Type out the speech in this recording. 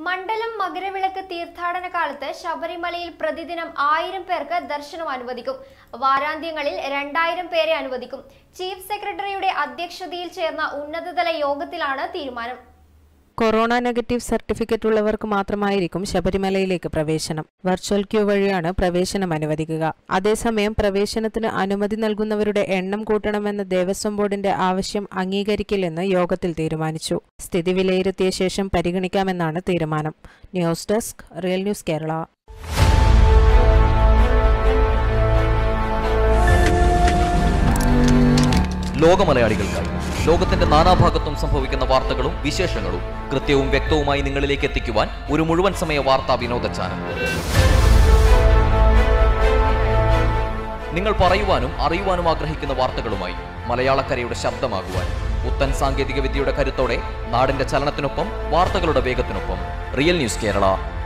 മണ്ഡലം മകരവിളക്ക് തീർത്ഥാടന കാലത്ത് ശബരിമലയിൽ പ്രതിദിനം ആയിരം പേർക്ക് ദർശനം അനുവദിക്കും വാരാന്ത്യങ്ങളിൽ രണ്ടായിരം പേരെ അനുവദിക്കും ചീഫ് സെക്രട്ടറിയുടെ അധ്യക്ഷതയിൽ ചേർന്ന ഉന്നതതല യോഗത്തിലാണ് തീരുമാനം കൊറോണ നെഗറ്റീവ് സർട്ടിഫിക്കറ്റ് ഉള്ളവർക്ക് മാത്രമായിരിക്കും ശബരിമലയിലേക്ക് പ്രവേശനം വെർച്വൽ ക്യൂ വഴിയാണ് പ്രവേശനം അനുവദിക്കുക അതേസമയം പ്രവേശനത്തിന് അനുമതി നൽകുന്നവരുടെ എണ്ണം കൂട്ടണമെന്ന ദേവസ്വം ബോർഡിന്റെ ആവശ്യം അംഗീകരിക്കില്ലെന്ന് യോഗത്തിൽ തീരുമാനിച്ചു സ്ഥിതി വിലയിരുത്തിയ ശേഷം പരിഗണിക്കാമെന്നാണ് തീരുമാനം news desk real news Kerala ലോകമലയാളികൾക്കായി ലോകത്തിന്റെ നാനാഭാഗത്തും സംഭവിക്കുന്ന വാർത്തകളും വിശേഷങ്ങളും കൃത്യവും വ്യക്തവുമായി നിങ്ങളിലേക്ക് എത്തിക്കുവാൻ ഒരു മുഴുവൻ സമയ വാർത്താ വിനോദ ചാനൽ നിങ്ങൾ പറയുവാനും അറിയുവാനും ആഗ്രഹിക്കുന്ന വാർത്തകളുമായി മലയാളക്കരയുടെ ശബ്ദമാകുവാൻ പുത്തൻ സാങ്കേതിക വിദ്യയുടെ കരുത്തോടെ നാടിന്റെ ചലനത്തിനൊപ്പം വാർത്തകളുടെ വേഗത്തിനൊപ്പം റിയൽ ന്യൂസ് കേരള